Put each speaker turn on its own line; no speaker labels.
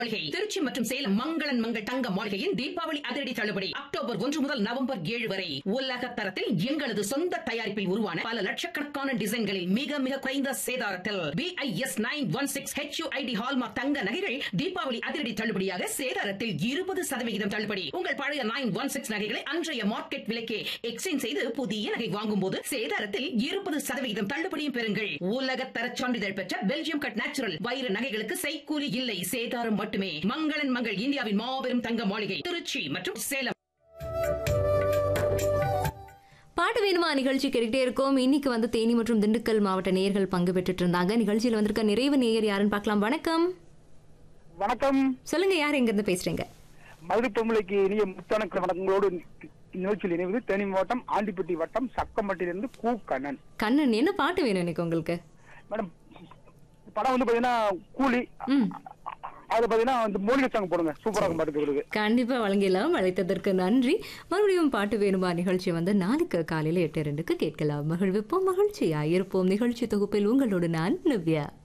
மாளிகை திருச்சி மற்றும் சேலம் மங்களன் மங்கள் தங்க மாளிகையின் தீபாவளி அதிரடி தள்ளுபடி அக்டோபர் ஒன்று முதல் நவம்பர் ஏழு வரை உலக தரத்தில் எங்களது சொந்த தயாரிப்பில் உருவான பல லட்சக்கணக்கான டிசைன்களில் மிக மிக குறைந்த சேதாரத்தில் BIS nine one six HUID hallmark தங்க நகைகள் தீபாவளி அதிரடி தள்ளுபடியாக சேதாரத்தில் இருபது சதவிகிதம் தள்ளுபடி உங்கள் பழைய நைன் ஒன் சிக்ஸ் நகைகளை அன்றைய மார்க்கெட் விலைக்கே எக்ஸ்சேஞ்ச் செய்து புதிய நகை வாங்கும் போது சேதாரத்தில் இருபது சதவிகிதம் தள்ளுபடியும் பெறுங்கள் உலக தர சான்றிதழ் பெற்ற பெல்ஜியம் கட் நேச்சுரல் வைர நகைகளுக்கு செய்கூலி இல்லை சேதாரம் மட்டுமே மங்களன் மங்கள் இந்தியாவின் மாபெரும் தங்க மாளிகை திருச்சி மற்றும் சேலம்
பாட்டு வேணுமா நிகழ்ச்சி கேட்டுக்கிட்டே இருக்கோம் இன்னைக்கு வந்து தேனி மற்றும் திண்டுக்கல் மாவட்ட நேயர்கள் பங்கு பெற்றுட்டு இருந்தாங்க நிகழ்ச்சியில் வந்திருக்க நிறைவு நேயர் யாருன்னு பார்க்கலாம் வணக்கம்
வணக்கம்
சொல்லுங்க யார் எங்க இருந்து பேசுறீங்க
மதுரை பொம்பளைக்கு இனிய முத்தான வணக்கங்களோடு நிகழ்ச்சியில் இணைவது தேனி மாவட்டம் ஆண்டிப்பட்டி வட்டம் சக்கம்பட்டியிலிருந்து கு கண்ணன்
கண்ணன் என்ன பாட்டு வேணும் இன்னைக்கு உங்களுக்கு
மேடம் படம் வந்து பாத்தீங்கன்னா கூலி
ம்
அது பாத்தீங்கன்னா வந்து மூலிகை சாங் போடுங்க சூப்பரா இருக்கும் பாட்டு கேக்குறதுக்கு
கண்டிப்பா வழங்கிடலாம் அழைத்ததற்கு நன்றி மறுபடியும் பாட்டு வேணுமா நிகழ்ச்சி வந்து நாளைக்கு காலையில எட்டு ரெண்டுக்கு கேட்கலாம் மகிழ்விப்போம் மகிழ்ச்சியா இருப்போம் நிகழ்ச்சி தொகுப்பில் உங்களோடு நான் நவ்யா